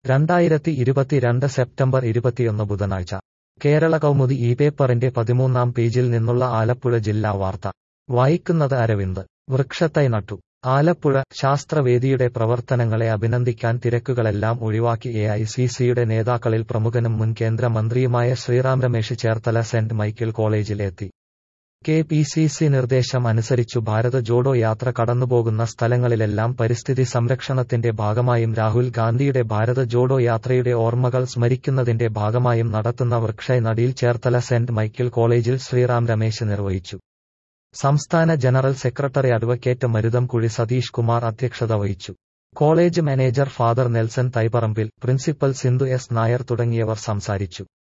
രണ്ടായിരത്തി ഇരുപത്തിരണ്ട് സെപ്റ്റംബർ ഇരുപത്തിയൊന്ന് ബുധനാഴ്ച കേരള കൗമുദി ഈ പേപ്പറിന്റെ പതിമൂന്നാം പേജിൽ നിന്നുള്ള ആലപ്പുഴ ജില്ലാ വാർത്ത വായിക്കുന്നത് അരവിന്ദ് വൃക്ഷത്തൈ നട്ടു ആലപ്പുഴ ശാസ്ത്രവേദിയുടെ പ്രവർത്തനങ്ങളെ അഭിനന്ദിക്കാൻ തിരക്കുകളെല്ലാം ഒഴിവാക്കി എ ഐ സി സിയുടെ നേതാക്കളിൽ പ്രമുഖനും മുൻ കേന്ദ്രമന്ത്രിയുമായ ശ്രീറാം രമേശ് ചേർത്തല സെന്റ് മൈക്കിൾ കോളേജിൽ എത്തി കെ പി സി സി നിർദ്ദേശം അനുസരിച്ചു ഭാരത ജോഡോ യാത്ര കടന്നുപോകുന്ന സ്ഥലങ്ങളിലെല്ലാം പരിസ്ഥിതി സംരക്ഷണത്തിന്റെ ഭാഗമായും രാഹുൽ ഗാന്ധിയുടെ ഭാരത ജോഡോ യാത്രയുടെ ഓർമ്മകൾ സ്മരിക്കുന്നതിന്റെ ഭാഗമായും നടത്തുന്ന വൃക്ഷൈ നടിയിൽ ചേർത്തല സെന്റ് മൈക്കിൾ കോളേജിൽ ശ്രീറാം രമേശ് നിർവഹിച്ചു സംസ്ഥാന ജനറൽ സെക്രട്ടറി അഡ്വക്കേറ്റ് മരുതം കുഴി സതീഷ് കുമാർ അധ്യക്ഷത വഹിച്ചു college manager father Nelson Thaiparambil principal Sindhu S Nair തുടങ്ങിയവർ സംസാരിച്ചു